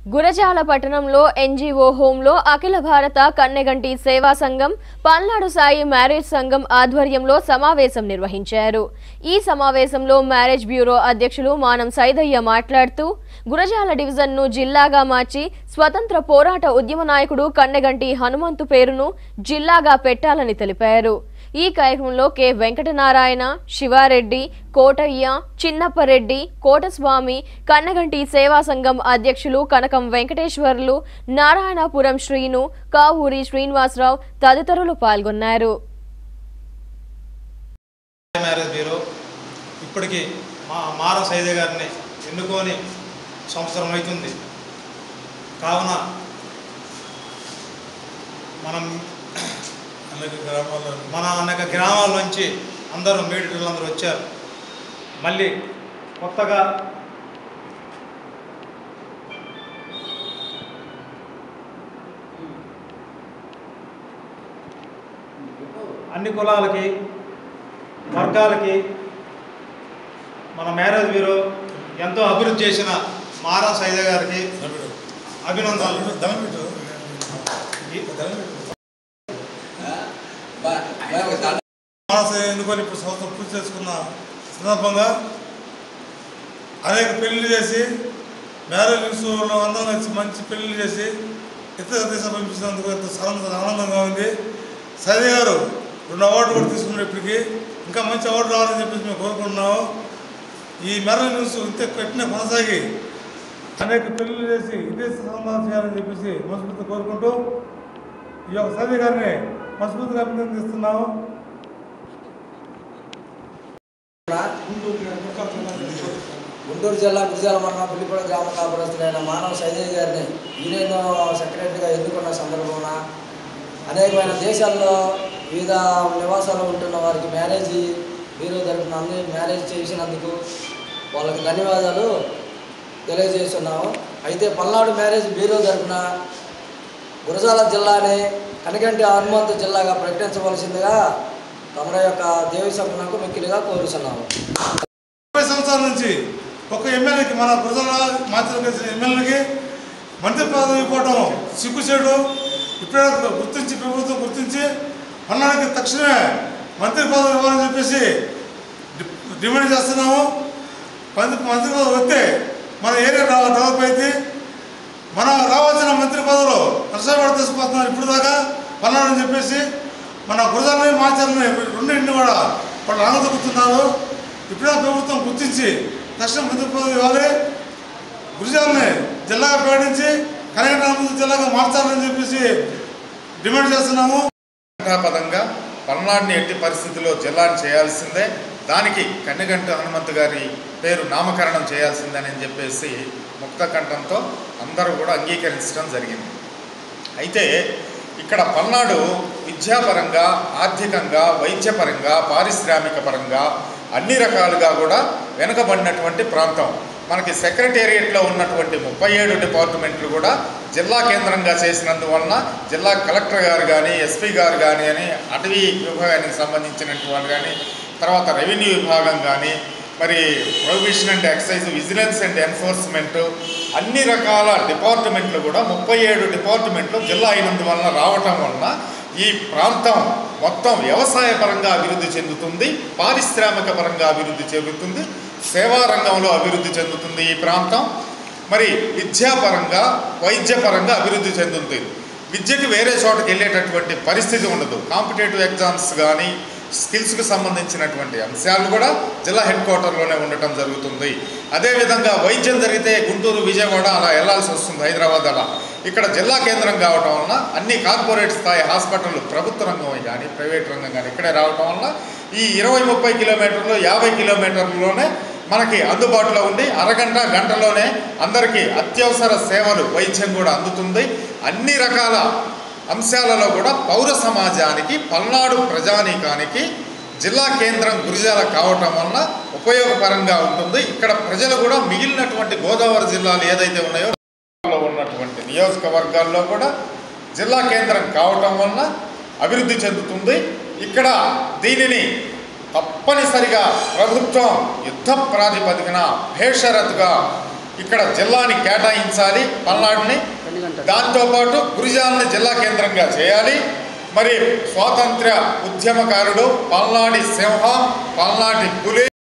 గురజాల పట్టణంలో ఎన్జీఓ హోంలో అఖిల భారత కన్నెగంటి సేవా సంఘం పల్నాడు సాయి మ్యారేజ్ సంఘం ఆధ్వర్యంలో సమావేశం నిర్వహించారు ఈ సమావేశంలో మ్యారేజ్ బ్యూరో అధ్యక్షులు మానం సైదయ్య మాట్లాడుతూ గురజాల డివిజన్ను జిల్లాగా మార్చి స్వతంత్ర పోరాట ఉద్యమ నాయకుడు కన్నెగంటి హనుమంతు పేరును జిల్లాగా పెట్టాలని తెలిపారు ఈ కార్యక్రమంలో కె వెంకటనారాయణ శివారెడ్డి కోటయ్య చిన్నప్పరెడ్డి కోటస్వామి కన్నగంటి సేవా సంఘం అధ్యక్షులు కనకం వెంకటేశ్వర్లు నారాయణపురం శ్రీను కావూరి శ్రీనివాసరావు తదితరులు పాల్గొన్నారు మ్యారేజ్ బ్యూరో ఇప్పటికి మా మారం సైదే గారిని ఎన్నుకొని సంవత్సరం అవుతుంది కావున మనం అనేక గ్రామాల్లో మన అనేక గ్రామాల నుంచి అందరూ మీడియలందరూ వచ్చారు మళ్ళీ కొత్తగా అన్ని కులాలకి వర్గాలకి మన మ్యారేజ్ బ్యూరో ఎంతో అభివృద్ధి చేసిన మారా సైద గారికి దళితుడు. అభినందనలు దళితుడు. దళితుడు. మానస ఎన్నుకొని ఇప్పుడు సంవత్సరం పూర్తి చేసుకున్న సందర్భంగా అనేక పెళ్లిళ్ళు చేసి మ్యారేజ్ విషయంలో అందరం కలిసి మంచి పెళ్లిళ్ళు చేసి ఇతర దేశం పంపించినందుకు ఎంతో ఆనంద ఆనందంగా ఉంది సైద్ గారు రెండు అవార్డు కూడా తీసుకున్నారు ఇప్పటికి ఇంకా మంచి అవార్డు రావాలని చెప్పేసి మేము కోరుకుంటున్నాము ఈ మ్యారేజ్ న్యూస్ ఇంత కట్టిన కొనసాగి అనేక పెళ్లిళ్ళు చేసి ఇదే సంబంధం చేయాలని చెప్పేసి మనస్ఫూర్తి కోరుకుంటూ ఈ యొక్క సైద్ గారిని మనస్ఫూర్తిగా అభినందిస్తున్నాము గుంటూరు జిల్లా గురిజాల మండలం పుల్లిపడ గ్రామ కాపురస్తులైన మానవ సైదయ్య గారిని యూనియన్ సెక్రటరీగా ఎన్నుకున్న సందర్భంన అనేకమైన దేశాల్లో వివిధ నివాసాల్లో ఉంటున్న వారికి మ్యారేజ్ మీరు తరఫున అన్ని మ్యారేజ్ చేసినందుకు వాళ్ళకి ధన్యవాదాలు తెలియజేస్తున్నాము అయితే పల్నాడు మ్యారేజ్ బ్యూరో తరఫున గురజాల జిల్లాని కనిగంటి హనుమంతు జిల్లాగా ప్రకటించవలసిందిగా తమ యొక్క దేవి సభ్యులకు మిక్కిలిగా కోరుతున్నాము ముప్పై సంవత్సరాల నుంచి ఒక ఎమ్మెల్యేకి మన ప్రజల మాత్రం కలిసిన ఎమ్మెల్యేకి మంత్రి పదవి ఇవ్వడం సిగ్గుచేడు ఇప్పుడే గుర్తించి ప్రభుత్వం గుర్తించి పన్నాడికి తక్షణమే మంత్రి పదవి ఇవ్వాలని చెప్పేసి డి- డిమాండ్ చేస్తున్నాము మంత్రి మంత్రి పదవి వస్తే మన ఏరియా డెవ- డెవలప్ అయితే మన రావాల్సిన మంత్రి పదవులు నష్టపడి తీసుకుపోతున్నారు ఇప్పుడు దాకా పన్నాడని చెప్పేసి మన గురజాలని మాచాలని రెండింటిని కూడా వాళ్ళు ఆనందపడుతున్నారు ఇప్పుడే ప్రభుత్వం గుర్తించి తక్షణ మంత్రి పదవి ఇవ్వాలి గురిజాలని జిల్లాగా ప్రకటించి కనకటామ జిల్లాగా మార్చాలని చెప్పేసి డిమాండ్ చేస్తున్నాము పదంగా పల్నాడుని ఎట్టి పరిస్థితుల్లో జిల్లాని చేయాల్సిందే దానికి కన్నెగంట హనుమంత్ గారి పేరు నామకరణం చేయాల్సిందని చెప్పేసి ముక్త కంఠంతో అందరూ కూడా అంగీకరించడం జరిగింది అయితే ఇక్కడ పల్నాడు విద్యాపరంగా ఆర్థికంగా వైద్యపరంగా పారిశ్రామిక పరంగా అన్ని రకాలుగా కూడా వెనుకబడినటువంటి ప్రాంతం మనకి సెక్రటేరియట్లో ఉన్నటువంటి ముప్పై ఏడు డిపార్ట్మెంట్లు కూడా జిల్లా కేంద్రంగా చేసినందువలన జిల్లా కలెక్టర్ గారు కానీ ఎస్పీ గారు కానీ అని అటవీ విభాగానికి సంబంధించినటువంటి వాళ్ళు కానీ తర్వాత రెవెన్యూ విభాగం కానీ మరి prohibition and excise vigilance and enforcement అన్ని రకాల డిపార్ట్మెంట్లు కూడా ముప్పై ఏడు డిపార్ట్మెంట్లు జిల్లా అయినందువలన రావటం వలన ఈ ప్రాంతం మొత్తం వ్యవసాయ పరంగా అభివృద్ధి చెందుతుంది పారిశ్రామిక పరంగా అభివృద్ధి చెందుతుంది సేవా రంగంలో అభివృద్ధి చెందుతుంది ఈ ప్రాంతం మరి విద్యాపరంగా వైద్యపరంగా అభివృద్ధి చెందుతుంది విద్యకి వేరే చోటకి వెళ్ళేటటువంటి పరిస్థితి ఉండదు కాంపిటేటివ్ ఎగ్జామ్స్ కానీ స్కిల్స్కి సంబంధించినటువంటి అంశాలు కూడా జిల్లా హెడ్ క్వార్టర్లోనే ఉండటం జరుగుతుంది అదేవిధంగా వైద్యం జరిగితే గుంటూరు విజయవాడ అలా వెళ్ళాల్సి వస్తుంది హైదరాబాద్ అలా ఇక్కడ జిల్లా కేంద్రం కావటం వలన అన్ని కార్పొరేట్ స్థాయి హాస్పిటల్ ప్రభుత్వ రంగం కానీ ప్రైవేట్ రంగం కానీ ఇక్కడే రావటం వలన ఈ ఇరవై ముప్పై కిలోమీటర్లు యాభై కిలోమీటర్లలోనే మనకి అందుబాటులో ఉండి అరగంట గంటలోనే అందరికీ అత్యవసర సేవలు వైద్యం కూడా అందుతుంది అన్ని రకాల అంశాలలో కూడా పౌర సమాజానికి పల్నాడు ప్రజానీకానికి జిల్లా కేంద్రం గురిజాల కావటం వలన ఉపయోగపరంగా ఉంటుంది ఇక్కడ ప్రజలు కూడా మిగిలినటువంటి గోదావరి జిల్లాలు ఏదైతే ఉన్నాయో లో ఉన్నటువంటి నియోజకవర్గాల్లో కూడా జిల్లా కేంద్రం కావటం వలన అభివృద్ధి చెందుతుంది ఇక్కడ దీనిని తప్పనిసరిగా ప్రభుత్వం యుద్ధ ప్రాతిపదికన భేషరత్గా ఇక్కడ జిల్లాని కేటాయించాలి పల్నాడుని దాంతోపాటు గురిజాలని జిల్లా కేంద్రంగా చేయాలి మరి స్వాతంత్ర్య ఉద్యమకారుడు పల్నాడి సింహం పల్నాటి పులి